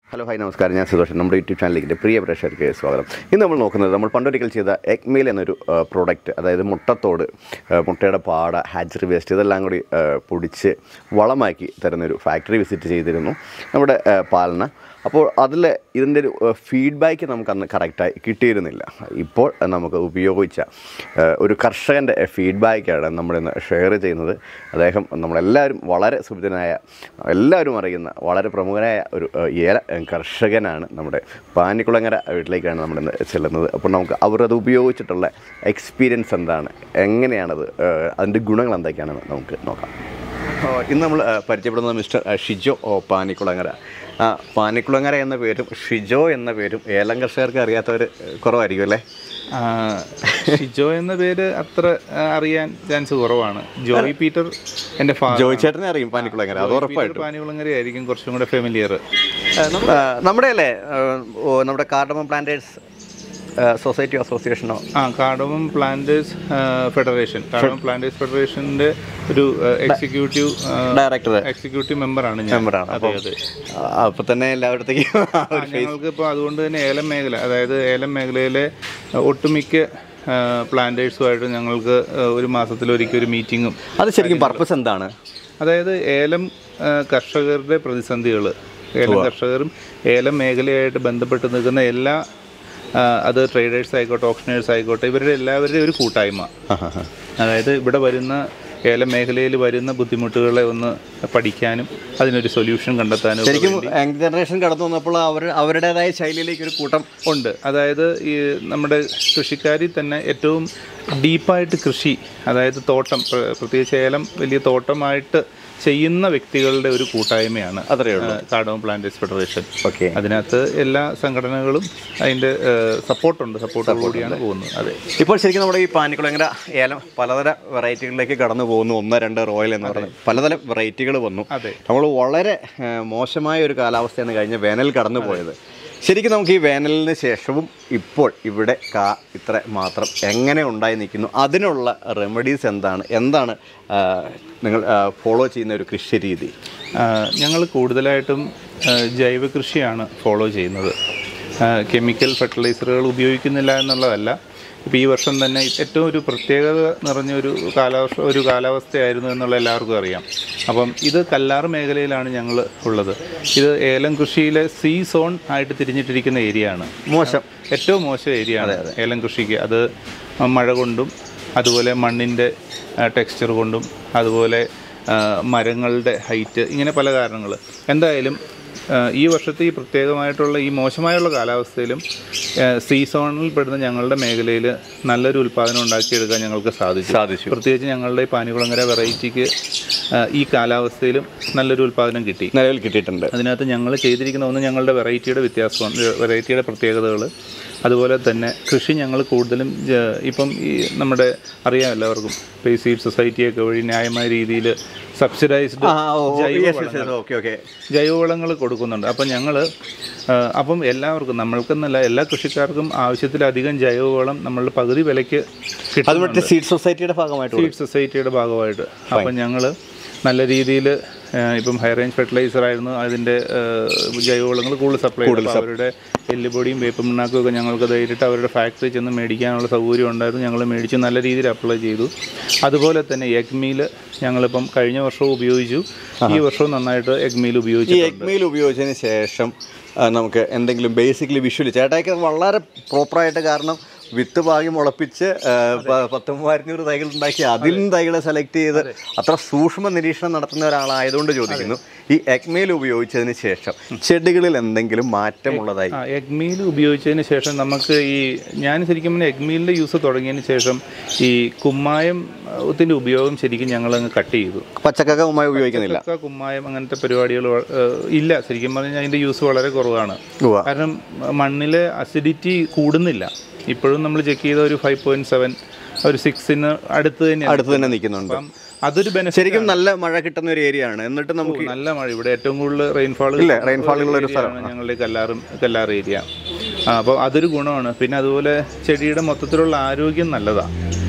Hello hi നമസ്കാരം ഞാൻ സുദോഷൻ നമ്മുടെ യൂട്യൂബ് ചാനലിലേക്ക് പ്രിയ പ്രേക്ഷകർക്ക് സ്വാഗതം ഇന്ന് നമ്മൾ നോക്കുന്നത് നമ്മൾ പണ്ടൊരിക്കൽ ചെയ്ത എഗ്മീൽ എന്നൊരു പ്രോഡക്റ്റ് അതായത് മുട്ടത്തോട് ആ, മുട്ടയുടെ പാട ഹാച്ചറി വേസ്റ്റ് ഇതെല്ലാം കൂടി ആ, പൊടിച്ച് വളമാക്കി തരുന്നൊരു ഫാക്ടറി വിസിറ്റ് ചെയ്തിരുന്നു നമ്മുടെ ആ, പാലന അപ്പോൾ അതിൽ ഇതിൻ്റെ ഒരു ഫീഡ്ബാക്ക് നമുക്ക് അന്ന് കറക്റ്റായി കിട്ടിയിരുന്നില്ല ഇപ്പോൾ നമുക്ക് ഉപയോഗിച്ച ആ, ഒരു കർഷകൻ്റെ ഫീഡ്ബാക്കാണ് നമ്മളിന്ന് ഷെയർ ചെയ്യുന്നത് അദ്ദേഹം നമ്മളെല്ലാവരും വളരെ സുഭിതനായ എല്ലാവരും അറിയുന്ന വളരെ പ്രമുഖനായ ഒരു ആ, ഏല കർഷകനാണ് നമ്മുടെ പാനിക്കുളങ്ങര വീട്ടിലേക്കാണ് നമ്മളിന്ന് ചെല്ലുന്നത് അപ്പോൾ നമുക്ക് അവർ അത് ഉപയോഗിച്ചിട്ടുള്ള എക്സ്പീരിയൻസ് എന്താണ് എങ്ങനെയാണത് ആ, അതിൻ്റെ ഗുണങ്ങൾ എന്തൊക്കെയാണെന്ന് നമുക്ക് നോക്കാം ആ, ഇന്ന് നമ്മൾ ആ, പരിചയപ്പെടുന്നത് മിസ്റ്റർ ആ, ഷിജോ ഓ, പാനിക്കുളങ്ങര ആ പാനിക്കുളങ്ങര എന്ന പേരും ഷിജോ എന്ന പേരും ഏലം കർഷകർക്ക് അറിയാത്തവർ കുറവായിരിക്കും അല്ലേ ആ, ഷിജോ എന്ന പേര് അത്ര ആ, അറിയാൻ ചാൻസ് കുറവാണ് ജോയ് പീറ്റർ എൻ്റെ ഫാദർ ജോയി ചേട്ടനെ അറിയും പാനിക്കുളങ്ങര അത് ഉറപ്പായിട്ടും പാനികുളങ്ങര ആയിരിക്കും കുറച്ചും കൂടെ ഫെമിലിയർ ആ, നമ്മുടെ അല്ലേ ആ, ഓ, നമ്മുടെ കാർഡമം പ്ലാന്റേഴ്സ് സൊസൈറ്റി അസോസിയേഷനോ ആ cardamom planters federation cardamom planters ഫെഡറേഷൻ്റെ ഒരു എക്സിക്യൂട്ടീവ് ഡയറക്ടർ എക്സിക്യൂട്ടീവ് മെമ്പറാണ് ഞാൻ മെമ്പറാണ് അതെ അപ്പോൾ അതെ അപ്പോൾ തന്നെ എല്ലായിടത്തേക്കും ആ ഒരു face- ഞങ്ങൾക്ക് ഇപ്പോൾ അതുകൊണ്ട് തന്നെ ഏലം മേഖല അതായത് ഏലം മേഖലയിലെ ആ, ഒട്ടുമിക്ക പ്ലാന്റേഴ്സുമായിട്ട് ഞങ്ങൾക്ക് ആ, ഒരു മാസത്തിലൊരിക്കൽ ഒരു മീറ്റിങ്ങും അത് ശരിക്കും പർപ്പസ് എന്താണ് അതായത് ഏലം ആ, കർഷകരുടെ പ്രതിസന്ധികൾ ഏലം കർഷകരും ഏലം മേഖലയായിട്ട് ബന്ധപ്പെട്ട് നിൽക്കുന്ന എല്ലാ ആ, അത് ട്രേഡേഴ്സ് ആയിക്കോട്ടെ ഓപ്ഷനേഴ്സ് ആയിക്കോട്ടെ ഇവരുടെ എല്ലാവരുടെയും ഒരു കൂട്ടായ്മ അതായത് ഇവിടെ വരുന്ന ഏലം മേഖലയിൽ വരുന്ന ബുദ്ധിമുട്ടുകളെ ഒന്ന് പഠിക്കാനും അതിനൊരു സൊല്യൂഷൻ കണ്ടെത്താനും ഒക്കെ ശരിക്കും യങ് ജനറേഷൻ കടന്നു വന്നപ്പോൾ അവർ അവരുടേതായ ശൈലിയിലേക്ക് ഒരു കൂട്ടം ഉണ്ട് അതായത് ഈ നമ്മുടെ കൃഷിക്കാരിൽ തന്നെ ഏറ്റവും ഡീപ്പായിട്ട് കൃഷി അതായത് തോട്ടം പ്ര- പ്രത്യേകിച്ച് ഏലം വലിയ തോട്ടമായിട്ട് ചെയ്യുന്ന വ്യക്തികളുടെ ഒരു കൂട്ടായ്മയാണ് അത്രയേ ഉള്ളൂ കാർഡോം പ്ലാന്റേഴ്സ് ഫെഡറേഷൻ ഓക്കെ അതിനകത്ത് എല്ലാ സംഘടനകളും അതിൻ്റെ സപ്പോർട്ടുണ്ട് സപ്പോർട്ടോടുകൂടിയാണ് പോകുന്നത് അതെ ഇപ്പോൾ ശരിക്കും നമ്മുടെ ഈ പാനിക്കുളങ്ങര ഏലം പലതര വെറൈറ്റികളിലേക്ക് കടന്നു പോകുന്നു ഒന്ന് രണ്ട് റോയൽ എന്ന് പറയുന്നത് പലതരം വെറൈറ്റികൾ വന്നു അതെ. നമ്മൾ വളരെ ഏഹ്, മോശമായ ഒരു കാലാവസ്ഥയാണ് കഴിഞ്ഞ വേനൽ കടന്നു പോയത് ശരിക്കും നമുക്ക് ഈ വേനലിന് ശേഷവും ഇപ്പോൾ ഇവിടെ കാ ഇത്ര മാത്രം എങ്ങനെ ഉണ്ടായി നിൽക്കുന്നു അതിനുള്ള റെമഡീസ് എന്താണ് എന്താണ് ആ, നിങ്ങൾ ഫോളോ ചെയ്യുന്ന ഒരു കൃഷി രീതി ഞങ്ങൾ കൂടുതലായിട്ടും ആ, ജൈവ കൃഷിയാണ് ഫോളോ ചെയ്യുന്നത് കെമിക്കൽ ഫെർട്ടിലൈസറുകൾ ഉപയോഗിക്കുന്നില്ല എന്നുള്ളതല്ല ഇപ്പോൾ ഈ വർഷം തന്നെ ഏറ്റവും ഒരു പ്രത്യേകത നിറഞ്ഞ ഒരു കാലാവസ്ഥ ഒരു കാലാവസ്ഥയായിരുന്നു എന്നുള്ള എല്ലാവർക്കും അറിയാം അപ്പം ഇത് കല്ലാർ മേഖലയിലാണ് ഞങ്ങൾ ഉള്ളത് ഇത് ഏലം കൃഷിയിലെ സീ സോൺ ആയിട്ട് തിരിഞ്ഞിട്ടിരിക്കുന്ന ഏരിയ ആണ് മോശം ഏറ്റവും മോശം ഏരിയ ആണ് ഏലം കൃഷിക്ക് അത് മഴ കൊണ്ടും അതുപോലെ മണ്ണിൻ്റെ ടെക്സ്ചർ കൊണ്ടും അതുപോലെ ആ, മരങ്ങളുടെ ഹൈറ്റ് ഇങ്ങനെ പല കാരണങ്ങൾ എന്തായാലും ആ, ഈ വർഷത്തെ ഈ പ്രത്യേകമായിട്ടുള്ള ഈ മോശമായുള്ള കാലാവസ്ഥയിലും സീസണിൽ പെടുന്ന ഞങ്ങളുടെ മേഖലയിൽ നല്ലൊരു ഉൽപ്പാദനം ഉണ്ടാക്കിയെടുക്കാൻ ഞങ്ങൾക്ക് സാധിച്ചു സാധിച്ചു പ്രത്യേകിച്ച് ഞങ്ങളുടെ ഈ പാനികുളങ്ങര വെറൈറ്റിക്ക് ഈ കാലാവസ്ഥയിലും നല്ലൊരു ഉൽപ്പാദനം കിട്ടി നിലവിൽ കിട്ടിയിട്ടുണ്ട് അതിനകത്ത് ഞങ്ങൾ ചെയ്തിരിക്കുന്ന ഒന്ന് ഞങ്ങളുടെ വെറൈറ്റിയുടെ വ്യത്യാസമാണ് വെറൈറ്റിയുടെ പ്രത്യേകതകൾ അതുപോലെ തന്നെ കൃഷി ഞങ്ങൾ കൂടുതലും ജ- ഇപ്പം ഈ നമ്മുടെ അറിയാം എല്ലാവർക്കും ഇപ്പോൾ ഈ സീഡ് സൊസൈറ്റിയൊക്കെ വഴി ന്യായമായ രീതിയിൽ സബ്സിഡൈസ്ഡ് ആ ഓ ഓക്കെ ഓക്കെ ജൈവവളങ്ങൾ കൊടുക്കുന്നുണ്ട് അപ്പം ഞങ്ങൾ അപ്പം എല്ലാവർക്കും നമ്മൾക്കെന്നല്ല എല്ലാ കൃഷിക്കാർക്കും ആവശ്യത്തിലധികം ജൈവവളം നമ്മളുടെ പകുതി വിലയ്ക്ക് കിട്ടും അത് മറ്റേ സീഡ് സൊസൈറ്റിയുടെ ഭാഗമായിട്ട് സീഡ് സൊസൈറ്റിയുടെ ഭാഗമായിട്ട് അപ്പം ഞങ്ങൾ നല്ല രീതിയിൽ ഇപ്പം ഹൈ റേഞ്ച് ഫെർട്ടിലൈസർ ആയിരുന്നു അതിൻ്റെ ജൈവവളങ്ങൾ കൂടുതൽ സപ്ലൈ ചെയ്തു അപ്പോൾ അവരുടെ എല്ലുപൊടിയും വേപ്പും പിണ്ണാക്കും ഒക്കെ ഞങ്ങൾക്ക് നേരിട്ട് അവരുടെ ഫാക്ടറി ചെന്ന് മേടിക്കാനുള്ള സൗകര്യം ഉണ്ടായിരുന്നു ഞങ്ങൾ മേടിച്ച് നല്ല രീതിയിൽ അപ്ലൈ ചെയ്തു അതുപോലെ തന്നെ എഗ്മീൽ ഞങ്ങളിപ്പം കഴിഞ്ഞ വർഷവും ഉപയോഗിച്ചു ഈ വർഷവും നന്നായിട്ട് എഗ്മീൽ ഈ ഉപയോഗിച്ചു എഗ്മെയിൽ ഉപയോഗിച്ചതിന് ശേഷം ആ, നമുക്ക് എന്തെങ്കിലും ബേസിക്കലി വിഷ്വലി ചേട്ടായിക്ക് അത് വളരെ പ്രോപ്പറായിട്ട് കാരണം വിത്ത് പാകി മുളപ്പിച്ച് ആ, പ- പത്ത് മൂവായിരത്തഞ്ഞൂറ് തൈകൾ ഉണ്ടാക്കി അതിൽ നിന്ന് തൈകളെ സെലക്ട് ചെയ്ത് അത്ര സൂക്ഷ്മ നിരീക്ഷണം നടത്തുന്ന ഒരാളായതുകൊണ്ട് ചോദിക്കുന്നു ഈ എഗ്മെയിൽ ഉപയോഗിച്ചതിന് ശേഷം ചെടികളിൽ എന്തെങ്കിലും മാറ്റമുള്ളതായി ആ എഗ്മീൽ ഉപയോഗിച്ചതിന് ശേഷം നമുക്ക് ഈ ഞാൻ ശരിക്കും പറഞ്ഞാൽ എഗ്മീലിൻ്റെ യൂസ് തുടങ്ങിയതിന് ശേഷം ഈ കുമ്മായം ത്തിൻ്റെ ഉപയോഗം ശരിക്കും ഞങ്ങൾ അങ്ങ് കട്ട് ചെയ്തു പച്ചക്കക്ക ഉമ്മായി ഉപയോഗിക്കുന്നില്ല ചക്ക, കുമ്മായം അങ്ങനത്തെ പരിപാടികൾ ഇല്ല ശരിക്കും പറഞ്ഞാൽ അതിൻ്റെ യൂസ് വളരെ കുറവാണ് ഉവ്വ. കാരണം മണ്ണിലെ അസിഡിറ്റി കൂടുന്നില്ല ഇപ്പോഴും നമ്മൾ ചെക്ക് ചെയ്ത ഒരു ഫൈവ് പോയിന്റ് സെവൻ ഒരു സിക്സിന് അടുത്ത് തന്നെയാണ് അടുത്ത് തന്നെ നിൽക്കുന്നുണ്ട് അപ്പം അതൊരു ബെനിഫിറ്റ് ശരിക്കും നല്ല മഴ കിട്ടുന്ന ഒരു ഏരിയ ആണ് എന്നിട്ട് നമുക്ക് നല്ല മഴ ഇവിടെ ഏറ്റവും കൂടുതൽ റെയിൻഫാൾ ഇല്ല, rainfall ഉള്ള ഒരു ഞങ്ങളുടെ കല്ലാറും കല്ലാർ ഏരിയ അപ്പോൾ അതൊരു ഗുണമാണ് പിന്നെ അതുപോലെ ചെടിയുടെ മൊത്തത്തിലുള്ള ആരോഗ്യം നല്ലതാണ്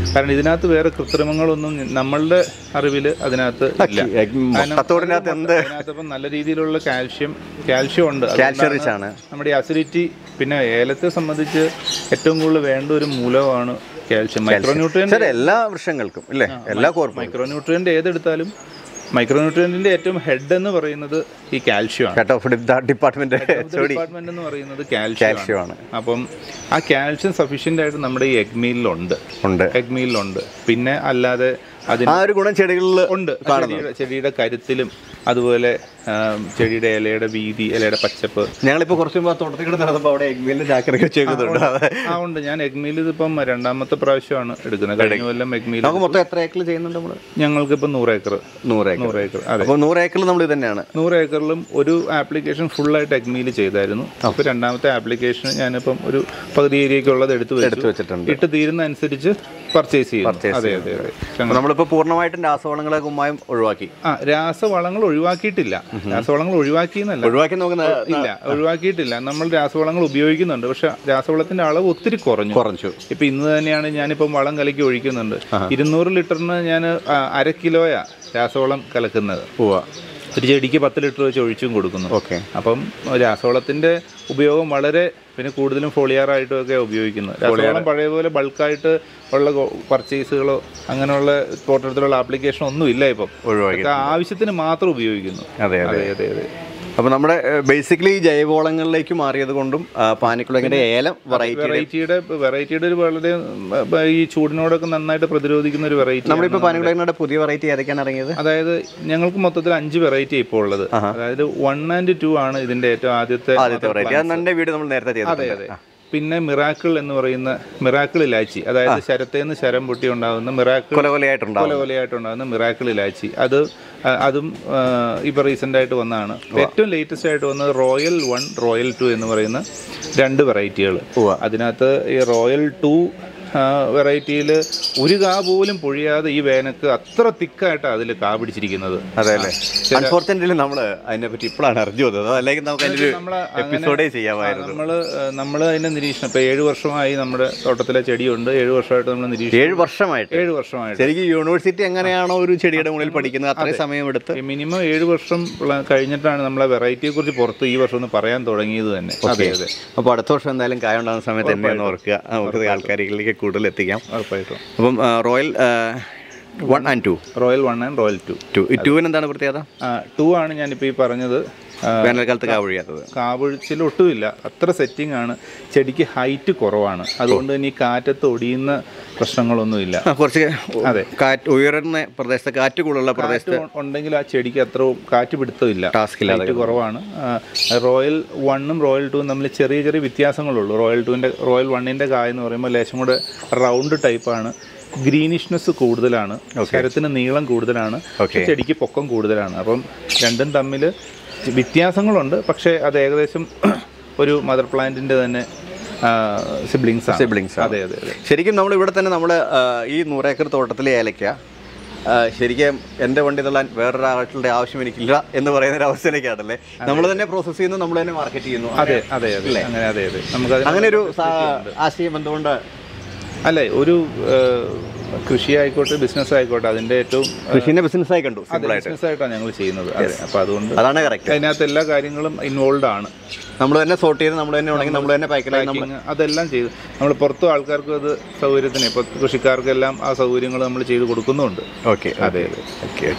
കാരണം ഇതിനകത്ത് വേറെ കൃത്രിമങ്ങളൊന്നും നമ്മളുടെ അറിവിൽ അതിനകത്ത് ഇല്ല മുട്ടത്തോടിനകത്ത് എന്ത് അതിനകത്ത് ഇപ്പം നല്ല രീതിയിലുള്ള കാൽഷ്യം കാൽഷ്യം ഉണ്ട് കാൽഷ്യം റിച്ച് ആണ് നമ്മുടെ അസിഡിറ്റി പിന്നെ ഏലത്തെ സംബന്ധിച്ച് ഏറ്റവും കൂടുതൽ വേണ്ട ഒരു മൂലമാണ് കാൽഷ്യം മൈക്രോന്യൂട്രിയൻ സാർ എല്ലാ വൃക്ഷങ്ങൾക്കും ഇല്ലേ എല്ലാ കോർപ്പും മൈക്രോന്യൂട്രിയൻ്റ് ഏതെടുത്താലും മൈക്രോന്യൂട്രിയൻറ്റിൻ്റെ ഏറ്റവും ഹെഡ് എന്ന് പറയുന്നത് ഈ കാൽഷ്യം ആണ് ഹെഡ് ഓഫ് ഡിപ്പാർട്ട്മെന്റ് ഡിപ്പാർട്ട്മെന്റ് എന്ന് പറയുന്നത് കാൽഷ്യം കാൽഷ്യം ആണ് അപ്പം ആ കാൽഷ്യം സഫീഷ്യൻ്റ് ആയിട്ട് നമ്മുടെ ഈ എഗ് മീലിലുണ്ട് ഉണ്ട് എഗ് മീലിലുണ്ട് പിന്നെ അല്ലാതെ അതിന് ആ ഒരു ഗുണം ചെടികളിൽ ഉണ്ട് ചെടിയുടെ ചെടിയുടെ കരുത്തിലും അതുപോലെ ആ, ചെടിയുടെ ഇലയുടെ വീതി ഇലയുടെ പച്ചപ്പ് ഞങ്ങളിപ്പോ കുറച്ച് മുമ്പ് ആ തോട്ടത്തിൽ കൂടെ നടന്നപ്പോൾ അവിടെ എഗ്മീലിന്റെ ചാക്കറൊക്കെ വെച്ചേക്കുന്നുണ്ട് അതെ. ആ ഉണ്ട് ഞാൻ എഗ് മീൽ ഇതിപ്പം രണ്ടാമത്തെ പ്രാവശ്യമാണ് എടുക്കുന്നത് കഴിഞ്ഞ കൊല്ലം എഗ് മീൽ നമുക്ക് മൊത്തം എത്ര ഏക്കർ ചെയ്യുന്നുണ്ട് നമ്മള് ഞങ്ങൾക്ക് ഇപ്പം നൂറ് ഏക്കർ നൂറ് ഏക്കർ നൂറ് ഏക്കർ അതെ അപ്പോൾ നൂറ് ഏക്കറിൽ നമ്മൾ ഇത് തന്നെയാണ് നൂറ് ഏക്കറിലും ഒരു ആപ്ലിക്കേഷൻ ഫുള്ളായിട്ട് എഗ് മീൽ ചെയ്തായിരുന്നു അപ്പോൾ രണ്ടാമത്തെ ആപ്ലിക്കേഷൻ ഞാനിപ്പം ഒരു പകുതി ഏരിയക്കുള്ളത് എടുത്തു എടുത്തു വെച്ചു വെച്ചിട്ടുണ്ട് ഇട്ട് തീരുന്ന അനുസരിച്ച് പർച്ചേസ് ചെയ്യും അതെ അതെ അതെ അപ്പോൾ നമ്മളിപ്പോൾ പൂർണ്ണമായിട്ടും രാസവളങ്ങളെ കുമ്മായം ഒഴിവാക്കി ആ രാസവളങ്ങൾ ഒഴിവാക്കിയിട്ടില്ല രാസവളങ്ങൾ ഒഴിവാക്കി എന്നല്ല ഒഴിവാക്കി നോക്കുന്ന ഇല്ല ഒഴിവാക്കിയിട്ടില്ല നമ്മൾ രാസവളങ്ങൾ ഉപയോഗിക്കുന്നുണ്ട് പക്ഷെ രാസവളത്തിന്റെ അളവ് ഒത്തിരി കുറഞ്ഞു കുറച്ചു ഇപ്പൊ ഇന്ന് തന്നെയാണ് ഞാനിപ്പം വളം കലക്കി ഒഴിക്കുന്നുണ്ട് ഇരുന്നൂറ് ലിറ്ററിന് ഞാൻ അര കിലോയാ രാസവളം കലക്കുന്നത് പോവാ ഒരു ചെടിക്ക് പത്ത് ലിറ്റർ വെച്ച് ഒഴിച്ചും കൊടുക്കുന്നു ഓക്കെ അപ്പം രാസവളത്തിന്റെ ഉപയോഗം വളരെ പിന്നെ കൂടുതലും ഫോളിയാറായിട്ടും ഒക്കെ ഉപയോഗിക്കുന്നത് രാസവളം പഴയ പോലെ ബൾക്കായിട്ട് ഉള്ള പർച്ചേസുകളോ അങ്ങനെയുള്ള തോട്ടത്തിലുള്ള ആപ്ലിക്കേഷൻ ഒന്നും ഇല്ല ഇപ്പം ഒഴിവാക്കി ഒക്കെ ആവശ്യത്തിന് മാത്രം ഉപയോഗിക്കുന്നു അതെ അതെ അതെ അതെ അതെ അപ്പോൾ നമ്മുടെ ബേസിക്കലി ഈ ജൈവവളങ്ങളിലേക്ക് മാറിയത് കൊണ്ടും പാനിക്കുളങ്ങിന്റെ ഏലം വെറൈറ്റി വെറൈറ്റിയുടെ വെറൈറ്റിയുടെ ഒരു വളരെ ഉം, ഈ ചൂടിനോടൊക്കെ നന്നായിട്ട് പ്രതിരോധിക്കുന്ന ഒരു വെറൈറ്റി നമ്മളിപ്പോൾ പാനിക്കുളങ്ങളുടെ പുതിയ വെറൈറ്റി ഏതൊക്കെയാണ് ഇറങ്ങിയത് അതായത് ഞങ്ങൾക്ക് മൊത്തത്തിൽ അഞ്ച് വെറൈറ്റി ഇപ്പോൾ ഉള്ളത് അതായത് വൺ ആൻഡ് ടു ആണ് ഇതിന്റെ ഏറ്റവും ആദ്യത്തെ ആദ്യത്തെ വെറൈറ്റി അത് നല്ല വീഡിയോ നമ്മൾ നേരത്തെ അതെ ചെയ്തത് അതെ പിന്നെ മിറാക്കിൾ എന്ന് പറയുന്ന മിറാക്കിൾ ഇലാച്ചി അതായത് ശരത്തേന്ന് ശരം പൊട്ടി ഉണ്ടാകുന്ന മിറാക്കിൾ കൊല കൊലയായിട്ടുണ്ടാവും കൊല കൊലയായിട്ടുണ്ടാകുന്ന മിറാക്കിൾ ഇലാച്ചി അത് ആ, അതും ആ, ഇപ്പൊ റീസെന്റ് ആയിട്ട് വന്നതാണ് ഏറ്റവും ലേറ്റസ്റ്റ് ആയിട്ട് വന്നത് റോയൽ വൺ റോയൽ ടു എന്ന് പറയുന്ന രണ്ട് വെറൈറ്റികൾ ഉവ്വ. അതിനകത്ത് ഈ റോയൽ ടു വെറൈറ്റിയിൽ ഒരു കാ പോലും പൊഴിയാതെ ഈ വേനക്ക് അത്ര തിക്കായിട്ടാണ് അതിൽ കാ പിടിച്ചിരിക്കുന്നത് അതെ അല്ലേ അൺഫോർച്ചുനേറ്റ്ലി നമ്മൾ അതിനെ പറ്റി ഇപ്പോഴാണ് അറിഞ്ഞു വന്നത് അല്ലെങ്കിൽ നമുക്ക് അതിന്റെ ഒരു നമ്മള് എപ്പിസോഡേ ചെയ്യാമായിരുന്നു നമ്മൾ നമ്മൾ അതിന്റെ നിരീക്ഷണം ഇപ്പൊ ഏഴ് വർഷമായി നമ്മുടെ തോട്ടത്തിലെ ചെടിയുണ്ട് ഏഴ് വർഷമായിട്ട് നമ്മൾ നിരീക്ഷണം ഏഴ് വർഷമായിട്ട് ഏഴ് വർഷമായിട്ട് ശരിക്കും യൂണിവേഴ്സിറ്റി എങ്ങനെയാണോ ഒരു ചെടിയുടെ മുകളിൽ പഠിക്കുന്നത് അത്രയും സമയമെടുത്ത് മിനിമം ഏഴ് വർഷം ഉള്ള- കഴിഞ്ഞിട്ടാണ് നമ്മളെ വെറൈറ്റിയെ കുറിച്ച് പുറത്ത് ഈ വർഷം ഒന്ന് പറയാൻ തുടങ്ങിയത് തന്നെ അതെ അതെ അപ്പോൾ അടുത്ത വർഷം എന്തായാലും കായ ഉണ്ടാകുന്ന സമയത്ത് എന്നെ ഒന്ന് ഓർക്കുക നമുക്ക് ആൾക്കാരിലേക്ക് കൂടുതൽ എത്തിക്കാം ഉറപ്പായിട്ടും അപ്പം ആ, royal one and two royal one and royal two two ഈ ടൂവിന് എന്താണ് പ്രത്യേകത ടു ആണ് ഞാനിപ്പോൾ ഈ പറഞ്ഞത് ആ, വേനൽക്കാലത്ത് കാ ഒഴിയാത്തത് കാവൊഴിച്ചിൽ ഒട്ടുമില്ല അത്ര സെറ്റിംഗ് ആണ് ചെടിക്ക് ഹൈറ്റ് കുറവാണ് അതുകൊണ്ട് തന്നെ ഈ കാറ്റത്ത് ഒടിയുന്ന പ്രശ്നങ്ങളൊന്നുമില്ല ആ, കുറച്ച് അതെ. കാറ്റ് ഉയർന്ന പ്രദേശത്ത് കാറ്റ് കൂടുതലുള്ള പ്രദേശത്ത് കാറ്റ് ഉണ്ടെങ്കിൽ ആ ചെടിക്ക് അത്ര കാറ്റ് പിടുത്തമില്ല ടാസ്ക് ഇല്ലാതെ ഹൈറ്റ് കുറവാണ് ആ, റോയൽ വണ്ണും റോയൽ ടൂവും തമ്മിൽ ചെറിയ ചെറിയ വ്യത്യാസങ്ങളുള്ളൂ റോയൽ ടൂവിൻ്റെ റോയൽ വണ്ണിൻ്റെ കായ എന്ന് പറയുമ്പോൾ ലേശം കൂടെ റൗണ്ട് ടൈപ്പാണ് ഗ്രീനിഷ്നെസ് കൂടുതലാണ് ശരത്തിന് നീളം കൂടുതലാണ് Okay. ചെടിക്ക് പൊക്കം കൂടുതലാണ് അപ്പം രണ്ടും തമ്മിൽ വ്യത്യാസങ്ങളുണ്ട് പക്ഷേ അത് ഏകദേശം ഒരു മദർ പ്ലാന്റിൻ്റെ തന്നെ സിബ്ലിങ്സ് സിബ്ലിങ്സ് അതെ അതെ അതെ ശരിക്കും നമ്മൾ ഇവിടെ തന്നെ നമ്മൾ ഈ നൂറേക്കർ തോട്ടത്തിലെ ഏലയ്ക്ക ആ, ശരിക്കും എൻ്റെ വണ്ടി തള്ളാൻ വേറൊരാളുടെ ആവശ്യം എനിക്കില്ല എന്ന് പറയുന്ന ഒരു അവസ്ഥയിലേക്കാണല്ലേ നമ്മൾ തന്നെ പ്രോസസ്സ് ചെയ്യുന്നു നമ്മൾ തന്നെ മാർക്കറ്റ് ചെയ്യുന്നു അതെ അതെ അതെ അങ്ങനെ അതെ അതെ നമുക്കത് അങ്ങനെ ഒരു സാ- ആശയം എന്തുകൊണ്ട് അല്ലെ ഒരു ഏഹ്, കൃഷി ആയിക്കോട്ടെ ബിസിനസ് ആയിക്കോട്ടെ അതിന്റെ ഏറ്റവും കൃഷിനെ ബിസിനസ്സായി കണ്ടു സിമ്പിളായിട്ട് ബിസിനസ് ആയിട്ടാണ് ഞങ്ങൾ ചെയ്യുന്നത് അതെ അപ്പൊ അതുകൊണ്ട് അതാണ് കറക്റ്റ് അതിനകത്ത് എല്ലാ കാര്യങ്ങളും ഇൻവോൾവ് ആണ് നമ്മൾ തന്നെ സോർട്ട് ചെയ്ത് നമ്മൾ തന്നെ ഉണങ്ങി നമ്മൾ തന്നെ പാക്കിലായി നമ്മൾ പാക്കിങ് അതെല്ലാം ചെയ്തു നമ്മൾ പുറത്തും ആൾക്കാർക്കും അത് സൗകര്യത്തിന് ഇപ്പൊ കൃഷിക്കാർക്കെല്ലാം ആ സൗകര്യങ്ങൾ നമ്മൾ ചെയ്തു കൊടുക്കുന്നുണ്ട് ഓക്കെ അതെ അതെ ഓക്കെ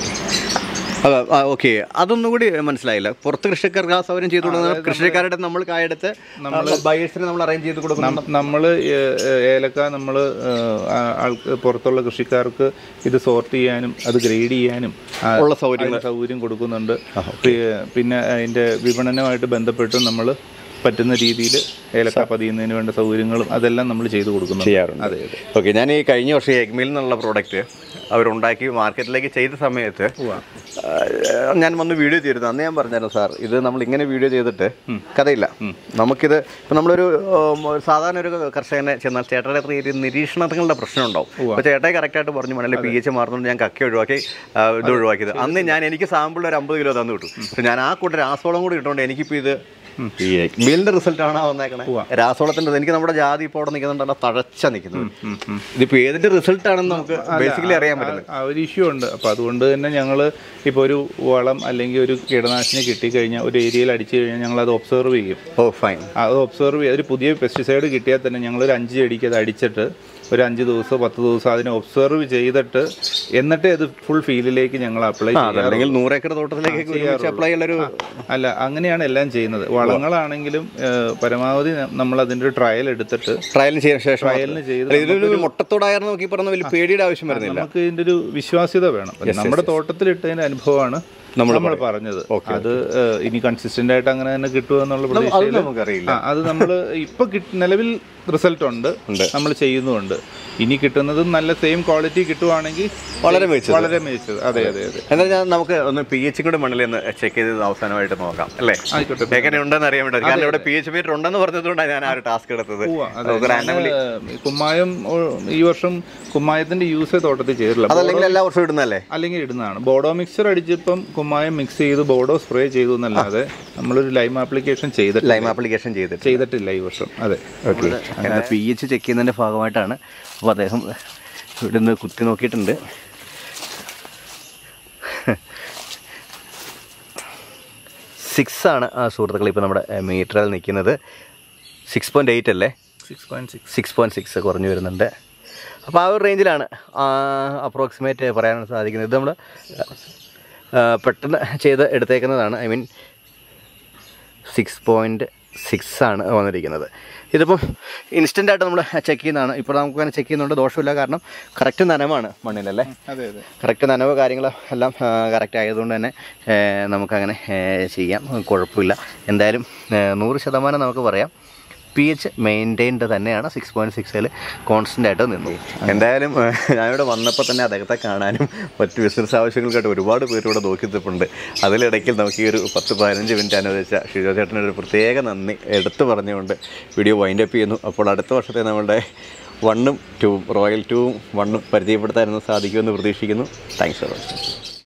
ഓക്കെ ഓക്കെ അതൊന്നും കൂടി മനസ്സിലായില്ല പുറത്ത് കൃഷിക്കാർക്ക് ആ സൗകര്യം ചെയ്തു കൊടുക്കുന്നത് കൃഷിക്കാരുടെ നമ്മൾ കായെടുത്ത് ബയേഴ്സിന് നമ്മൾ അറേഞ്ച് ചെയ്ത് കൊടുക്കണം നമ്മൾ ഏലക്ക നമ്മൾ ആൾക്ക് പുറത്തുള്ള കൃഷിക്കാർക്ക് ഇത് സോർട്ട് ചെയ്യാനും അത് ഗ്രേഡ് ചെയ്യാനും ആ, ഉള്ള സൗകര്യം അതിന് സൗകര്യം കൊടുക്കുന്നുണ്ട് പി- പിന്നെ അതിന്റെ വിപണനവുമായിട്ട് ബന്ധപ്പെട്ടും നമ്മൾ പറ്റുന്ന രീതിയിൽ ഏലക്ക പതിയുന്നതിന് വേണ്ട സൗകര്യങ്ങളും അതെല്ലാം നമ്മൾ ചെയ്തു കൊടുക്കുന്നുണ്ട് ചെയ്യാറുണ്ട് അതെ അതെ ഓക്കെ ഞാൻ ഈ കഴിഞ്ഞ വർഷം എഗ്മിൽ എന്നുള്ള പ്രോഡക്റ്റ് അവരുണ്ടാക്കി മാർക്കറ്റിലേക്ക് ചെയ്ത സമയത്ത് ആ, ഞാൻ വന്ന് വീഡിയോ ചെയ്തിരുന്നു അന്ന് ഞാൻ പറഞ്ഞായിരുന്നു സാർ ഇത് നമ്മൾ ഇങ്ങനെ വീഡിയോ ചെയ്തിട്ട് കഥയില്ല നമുക്കിത് ഇപ്പം നമ്മളൊരു ഉം, സാധാരണ ഒരു കർഷകനെ ചെന്നാൽ ചേട്ടയുടെ അത്ര ഒരു നിരീക്ഷണങ്ങളുടെ പ്രശ്നം ഉണ്ടാവും അപ്പോൾ ചേട്ടായി കറക്റ്റായിട്ട് പറഞ്ഞു മണലെ പി എച്ച് മാറുന്നുണ്ട് ഞാൻ കക്കി ഒഴിവാക്കി ആ, ഇത് ഒഴിവാക്കിയത് അന്ന് ഞാൻ എനിക്ക് സാമ്പിൾ ഒരു അമ്പത് കിലോ തന്നു കിട്ടും പക്ഷെ ഞാൻ ആ കൂട്ടർ രാസവളം കൂടി ഇട്ടുകൊണ്ട് എനിക്കിപ്പോൾ ഇത് ഈ എക്മീലിന്റെ റിസൾട്ട് ആണ് വന്നേക്കണേ രാസവളത്തിന്റെ എനിക്ക് നമ്മുടെ ജാതി ഇപ്പോൾ അവിടെ നിൽക്കുന്നുണ്ടല്ലോ തഴച്ച നിൽക്കുന്നത് ഇതിപ്പോ ഏതിന്റെ റിസൾട്ട് ആണെന്ന് നമുക്ക് ബേസിക്കലി അറിയാൻ പറ്റില്ല ആ ഒരു ഇഷ്യൂ ഉണ്ട് അപ്പോൾ അതുകൊണ്ട് തന്നെ ഞങ്ങൾ ഇപ്പോൾ ഒരു വളം അല്ലെങ്കിൽ ഒരു കീടനാശിനി കിട്ടിക്കഴിഞ്ഞാൽ ഒരു ഏരിയയിൽ അടിച്ചു കഴിഞ്ഞാൽ ഞങ്ങൾ അത് ഒബ്സർവ് ചെയ്യും ഓ ഫൈൻ അത് ഒബ്സർവ് ചെയ്ത് ഒരു പുതിയ പെസ്റ്റിസൈഡ് കിട്ടിയാൽ തന്നെ ഞങ്ങൾ ഒരു അഞ്ച് ചെടിക്ക് അത് അടിച്ചിട്ട് ഒരു അഞ്ച് ദിവസം പത്ത് ദിവസം അതിനെ ഒബ്സർവ് ചെയ്തിട്ട് എന്നിട്ടേ അത് ഫുൾ ഫീൽഡിലേക്ക് ഞങ്ങൾ അപ്ലൈ ചെയ്യാം അല്ലെങ്കിൽ നൂറേക്കർ തോട്ടത്തിലേക്ക് ഒരുമിച്ച് അപ്ലൈ ഉള്ളൊരു അല്ല അങ്ങനെയാണ് എല്ലാം ചെയ്യുന്നത് വളങ്ങളാണെങ്കിലും ഏഹ്, പരമാവധി നമ്മൾ അതിൻ്റെ ഒരു ട്രയൽ എടുത്തിട്ട് ട്രയലിന് ചെയ്ത ശേഷം ട്രയലിന് ചെയ്ത് അല്ല, ഇതിലൊരു മുട്ടത്തോടായിരുന്നു നോക്കി പറഞ്ഞ വലിയ പേടിയുടെ ആവശ്യം വരുന്നില്ല നമുക്ക് ഇതിൻ്റെ ഒരു വിശ്വാസ്യത വേണം നമ്മുടെ തോട്ടത്തിലിട്ടതിൻ്റെ അനുഭവമാണ് നമ്മൾ പറഞ്ഞത് അത് ഏഹ്, ഇനി കൺസിസ്റ്റന്റ് ആയിട്ട് അങ്ങനെ തന്നെ കിട്ടുമെന്നുള്ള അത് പ്രതീക്ഷയിൽ നമുക്കറിയില്ല ആ, അത് നമ്മൾ ഇപ്പൊ കിട്ട- നിലവിൽ റിസൾട്ട് ഉണ്ട് നമ്മൾ ചെയ്യുന്നുമുണ്ട് ഇനി കിട്ടുന്നതും നല്ല സെയിം ക്വാളിറ്റി കിട്ടുവാണെങ്കിൽ വളരെ മികച്ചത്. വളരെ മികച്ചത് അതെ അതെ അതെ എന്നാൽ ഞാൻ നമുക്ക് ഒന്ന് പി എച്ച് കൂടെ മണ്ണിൽ ഒന്ന് ചെക്ക് ചെയ്ത് അവസാനമായിട്ട് നോക്കാം അല്ലേ ആയിക്കോട്ടെ എങ്ങനെ ഉണ്ടെന്ന് അറിയാൻ വേണ്ടി കാരണം ഇവിടെ പി എച്ച് മീറ്റർ ഉണ്ടെന്ന് പറഞ്ഞതുകൊണ്ടാണ് ഞാൻ ആ ഒരു ടാസ്ക് എടുത്തത് അതെ നമുക്ക് randomly- ഞാന് കുമ്മായം ഓ, ഈ വർഷം കുമ്മായത്തിന്റെ യൂസ് തോട്ടത്തിൽ ചെയ്തില്ല അതല്ലെങ്കിൽ എല്ലാ വർഷവും ഇടുന്നല്ലേ അല്ലെങ്കിൽ ഇടുന്നതാണ് ബോഡോ മിക്സർ അടിച്ചപ്പം കുമ്മായം മിക്സ് ചെയ്ത് ബോഡോ സ്പ്രേ ചെയ്തു എന്നല്ലാതെ നമ്മളൊരു ലൈം ആപ്ലിക്കേഷൻ ചെയ്തിട്ട് ലൈം ആപ്ലിക്കേഷൻ ചെയ്തിട്ട് ചെയ്തിട്ടില്ല ഈ വർഷം അതെ ഓക്കെ എൻ്റെ പി എച്ച് ചെക്ക് ചെയ്യുന്നതിൻ്റെ ഭാഗമായിട്ടാണ് അപ്പോൾ അദ്ദേഹം ഇവിടുന്ന് കുത്തി നോക്കിയിട്ടുണ്ട് സിക്സ് ആണ് ആ സുഹൃത്തുക്കൾ ഇപ്പോൾ നമ്മുടെ മീറ്ററിൽ നിൽക്കുന്നത് സിക്സ് പോയിൻറ്റ് എയ്റ്റ് അല്ലേ six point six six point six കുറഞ്ഞു വരുന്നുണ്ട് അപ്പോൾ ആ ഒരു റേഞ്ചിലാണ് അപ്രോക്സിമേറ്റ് പറയാൻ സാധിക്കുന്നത് ഇത് നമ്മൾ പെട്ടെന്ന് ചെയ്ത് എടുത്തേക്കുന്നതാണ് I mean six point six ആണ് വന്നിരിക്കുന്നത് ഇതിപ്പം ഇൻസ്റ്റൻ്റ് ആയിട്ട് നമ്മൾ ചെക്ക് ചെയ്യുന്നതാണ് ഇപ്പോൾ നമുക്ക് അങ്ങനെ ചെക്ക് ചെയ്യുന്നുണ്ട് ദോഷമില്ല കാരണം കറക്റ്റ് നനവാണ് മണ്ണിലല്ലേ അതെ അതെ കറക്റ്റ് നനവ് കാര്യങ്ങൾ എല്ലാം കറക്റ്റ് ആയതുകൊണ്ട് തന്നെ ഏ, നമുക്കങ്ങനെ ഏ, ചെയ്യാം കുഴപ്പമില്ല എന്തായാലും ഏ, നൂറ് ശതമാനം നമുക്ക് പറയാം പി എച്ച് മെയിൻറ്റൈൻഡ് തന്നെയാണ് സിക്സ് പോയിൻറ്റ് സിക്സിൽ കോൺസ്റ്റൻ്റ് ആയിട്ട് നിന്നു എന്തായാലും ഏ, ഞാനിവിടെ വന്നപ്പോൾ തന്നെ അദ്ദേഹത്തെ കാണാനും മറ്റ് ബിസിനസ് ആവശ്യങ്ങൾക്കായിട്ട് ഒരുപാട് പേര് ഇവിടെ നോക്കിത്തിപ്പുണ്ട് അതിലിടയ്ക്ക് നമുക്ക് ഈ ഒരു പത്ത് പതിനഞ്ച് മിനിറ്റ് അനുവദിച്ച ഷിജോ ചേട്ടന് ഒരു പ്രത്യേക നന്ദി എടുത്തു പറഞ്ഞുകൊണ്ട് വീഡിയോ വൈൻഡ് അപ്പ് ചെയ്യുന്നു അപ്പോൾ അടുത്ത വർഷത്തെ നമ്മളുടെ വണ്ണും ടൂവും റോയൽ ടൂവും വണ്ണും പരിചയപ്പെടുത്താനൊന്നും സാധിക്കുമെന്ന് പ്രതീക്ഷിക്കുന്നു താങ്ക്സ് ഫോർ വാച്ചിങ്